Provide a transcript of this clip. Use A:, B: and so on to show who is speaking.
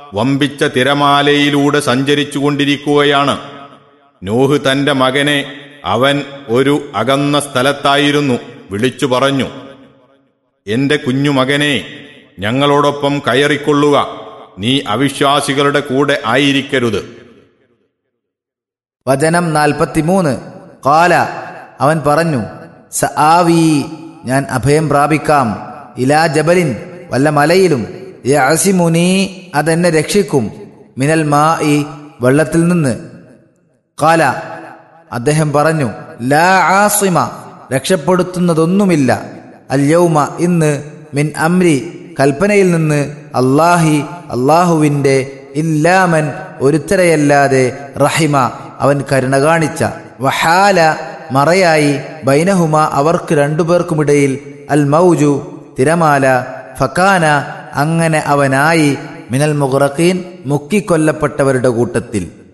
A: വമ്പിച്ച തിരമാലയിലൂടെ സഞ്ചരിച്ചുകൊണ്ടിരിക്കുകയാണ് നോഹ് തന്റെ മകനെ അവൻ ഒരു അകന്ന സ്ഥലത്തായിരുന്നു വിളിച്ചു പറഞ്ഞു എന്റെ കുഞ്ഞുമകനെ ഞങ്ങളോടൊപ്പം കയറിക്കൊള്ളുക നീ അവിശ്വാസികളുടെ കൂടെ ആയിരിക്കരുത്
B: വചനം നാൽപ്പത്തിമൂന്ന് കാല അവൻ പറഞ്ഞു സ ആവി ഞാൻ അഭയം പ്രാപിക്കാം ഇലാ ജബലിൻ വല്ല മലയിലും യഅസിമുനി അതെന്നെ രക്ഷിക്കും മിനൽ മാ ഇ വെള്ളത്തിൽ നിന്ന് കാല അദ്ദേഹം പറഞ്ഞു ലാ ആസിമ രക്ഷപ്പെടുത്തുന്നതൊന്നുമില്ല അല്യൗമ ഇന്ന് മിൻ അമ്രി കൽപ്പനയിൽ നിന്ന് അല്ലാഹി അള്ളാഹുവിൻ്റെ ഇല്ലാമൻ ഒരുത്തരയല്ലാതെ റഹിമ അവൻ കരുണ കാണിച്ച വഹാല മറയായി ബൈനഹുമ അവർക്ക് രണ്ടുപേർക്കുമിടയിൽ അൽ മൗജു തിരമാല ഫക്കാന അങ്ങനെ അവനായി മിനൽ മുഗ്റഖീൻ മുക്കിക്കൊല്ലപ്പെട്ടവരുടെ കൂട്ടത്തിൽ